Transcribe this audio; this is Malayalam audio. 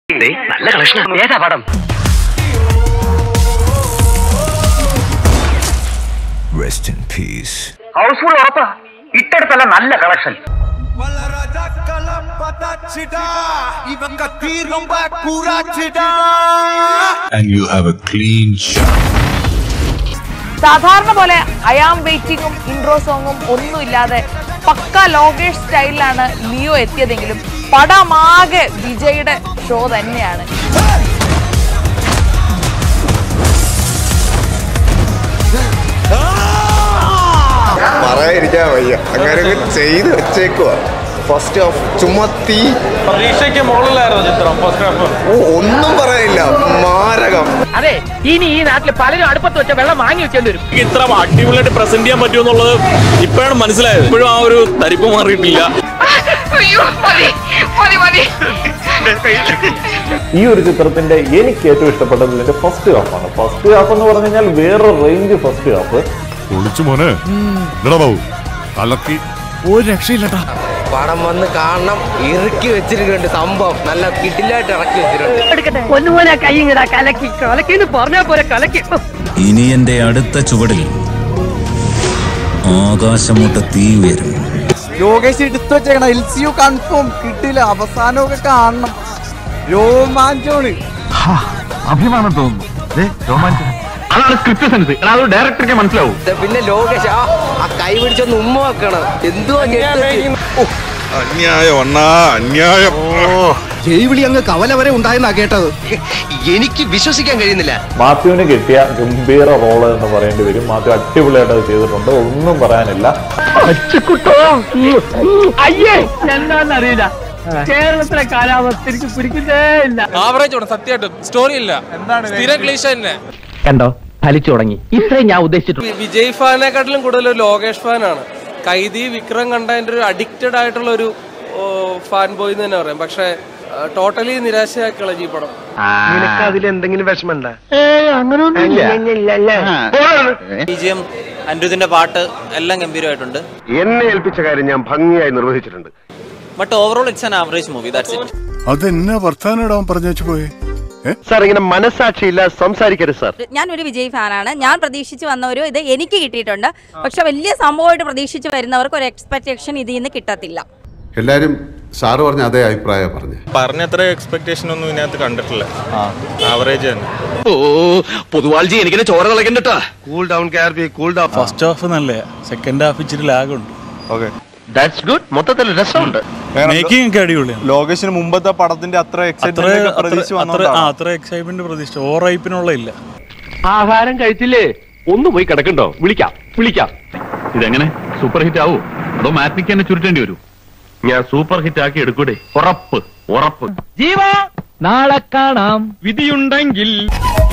നല്ല കളക്ഷൻ ഏതാ പടം Rest in peace. ഹൗസ്ഫുൾ ഉറപ്പാ ഇട്ടടുത്തല്ല നല്ല collection And you have a clean shot. സാധാരണ പോലെ അയാം വെയിറ്റിംഗും ഇൻട്രോ സോങ്ങും ഒന്നുമില്ലാതെ പക്ക ലോകേഷ് സ്റ്റൈലിലാണ് ലിയോ എത്തിയതെങ്കിലും പടമാകെ വിജയുടെ ഷോ തന്നെയാണ് പറയാതിരിക്കാൻ വയ്യ അങ്ങനെ അങ്ങ് ചെയ്ത് വെച്ചേക്കുവാ ഫസ്റ്റ് ഹാഫ് ചുമ്മാ തീ പ്രതീക്ഷയ്ക്ക് മുകളിലായിരുന്നു ചിത്രം ഫസ്റ്റ് ഹാഫ് ഓ ഒന്നും പറയാനില്ല മാരകം അതെ ഇനി ഈ നാട്ടിൽ പലരും അടുപ്പത്ത് വെച്ച വെള്ളം വാങ്ങി വെച്ചേണ്ടി വരും ഇത്ര അടിപൊളിയായിട്ട് പ്രസന്റ് ചെയ്യാൻ പറ്റുമെന്നുള്ളത് ഇപ്പോഴാണ് മനസ്സിലായത് ഇപ്പോഴും ആ ഒരു തരിപ്പ് മാറിയിട്ടില്ല ഈ ഒരു ചിത്രത്തിന്റെ എനിക്ക് ഏറ്റവും ഇഷ്ടപ്പെട്ടത് ഇതിന്റെ ഫസ്റ്റ് ഹാഫാണ് ഫസ്റ്റ് ഹാഫ് എന്ന് പറഞ്ഞു കഴിഞ്ഞാൽ വേറെ റേഞ്ച് ഫസ്റ്റ് ഹാഫ് ഒളിച്ചു മോനെ ഇല്ലടാ ബാബു കലക്കി ഒരു രക്ഷയില്ലട്ടാ പടം വന്ന് കാണണം ഇറുക്കി വെച്ചിരിക്കുന്നുണ്ട് സംഭവം നല്ല കിടിലായിട്ട് ഇറക്കി വെച്ചിട്ടുണ്ട് ഒന്നുപോലെ കൈയിങ്ങടാ കലക്കി കലക്കി എന്ന് പറഞ്ഞാ പോലെ കലക്കി ഇനി എന്റെ അടുത്ത ചുവടിൽ ആകാശമുട്ട തീ ഉയരും ലോകേഷ് എടുത്തു വെച്ചേക്കണ എൽ സി യു കൺഫേം കിട്ടില്ല അവസാനമൊക്കെ കാണണം രോമാഞ്ചോണ് അഭിമാനം തോന്നുന്നു അതാണ് സ്ക്രിപ്റ്റ് സെൻസ് അത് ഡയറക്ടർക്ക് മനസ്സിലാവും ഇത് പിന്നെ ലോകേഷ് ആ ആ കൈ പിടിച്ചൊന്ന് ഉമ്മ വെക്കണം എന്തുവാ അന്യായം അണ്ണാ അന്യായം ജൈവിളി അങ്ങ് കവല വരെ ഉണ്ടായെന്നാ കേട്ടത് എനിക്ക് വിശ്വസിക്കാൻ കഴിയുന്നില്ല മാത്യുവിന് കിട്ടിയ ഗംഭീര റോള് എന്ന് പറയേണ്ടി വരും മാത്യു അടിപൊളിയായിട്ട് അത് ചെയ്തിട്ടുണ്ട് ഒന്നും പറയാനില്ല അയ്യേ എന്താണെന്നറിയില്ല കേരളത്തിലെ കാലാവസ്ഥ എനിക്ക് പിടിക്കുന്നേ ഇല്ല ആവറേജ് ആണ് സത്യമായിട്ടും സ്റ്റോറി ഇല്ല സ്ഥിരം ക്ലീശ തന്നെ കണ്ടോ ഫലിച്ചു തുടങ്ങി ഇത്രയും ഞാൻ ഉദ്ദേശിച്ചിട്ടുണ്ട് വിജയ് ഫാനെക്കാട്ടിലും കൂടുതൽ ഒരു ലോകേഷ് ഫാനാണ് കൈതി വിക്രം കണ്ടതിന്റെ ഒരു അഡിക്റ്റഡ് ആയിട്ടുള്ള ഒരു ഫാൻ ബോയ് എന്ന് തന്നെ പറയാം പക്ഷെ ടോട്ടലി നിരാശയാക്കി കളഞ്ഞു ഈ പടം നിനക്ക് അതിൽ എന്തെങ്കിലും വിഷമമുണ്ടോ ബിജിഎം അനിരുദ്ധിന്റെ പാട്ട് എല്ലാം ഗംഭീരമായിട്ടുണ്ട് എന്നെ ഏൽപ്പിച്ച കാര്യം ഞാൻ ഭംഗിയായി നിർവഹിച്ചിട്ടുണ്ട് but overall it's an average movie that's it അതെന്നാ വർത്താനം പറഞ്ഞു പോയേ സാർ ഇങ്ങനെ മനസ്സാക്ഷിയില്ല സംസാരിക്കരുത് സാർ ഞാൻ ഒരു വിജയ് ഫാനാണ് ഞാൻ പ്രതീക്ഷിച്ച് വന്ന ഒരു ഇത് എനിക്ക് കിട്ടിയിട്ടുണ്ട് പക്ഷെ വലിയ സംഭവമായിട്ട് പ്രതീക്ഷിച്ച് വരുന്നവർക്ക് ഒരു എക്സ്പെക്ടേഷൻ ഇതിൽ നിന്ന് കിട്ടത്തില്ല എല്ലാരും സാറ് പറഞ്ഞ അതേ അഭിപ്രായം പറഞ്ഞു പറഞ്ഞത്ര എക്സ്പെക്ടേഷൻ ഒന്നും ഇതിനകത്ത് കണ്ടിട്ടില്ല ആവറേജ് തന്നെ പൊതുവാൾജി എനിക്കിനെ ചോര കളക്കണ്ടട്ടാ cool down care be cool down first half നല്ല സെക്കൻഡ് ഹാഫ് ഇച്ചിരി ലാഗ് ഉണ്ട് ഓക്കെ ദാറ്റ്സ് ഗുഡ് മൊത്തത്തിൽ രസമുണ്ട് മേക്കിംഗ് ഒക്കെ അടിപൊളിയാണ് ലോകേഷിന് മുമ്പത്തെ പടത്തിന്റെ അത്ര അത്ര എക്സൈറ്റ്മെന്റ് പ്രതീക്ഷ അത്ര- അത്ര ആ, അത്ര എക്സൈറ്റ്മെന്റ് പ്രതീക്ഷിച്ചു ഓവർ ഹൈപ്പിനുള്ള ഇല്ല ആഹാരം കഴിച്ചില്ലേ ഒന്ന് പോയി കിടക്കണ്ടോ വിളിക്കാം വിളിക്കാം ഇതെങ്ങനെ സൂപ്പർ ഹിറ്റ് ആവോ അതോ മാറ്റിക്ക് തന്നെ ചുരുട്ടേണ്ടി വരൂ ഞാൻ സൂപ്പർ ഹിറ്റ് ആക്കി എടുക്കൂടെ ഉറപ്പ് ഉറപ്പ് ജീവ നാളെ കാണാം വിധിയുണ്ടെങ്കിൽ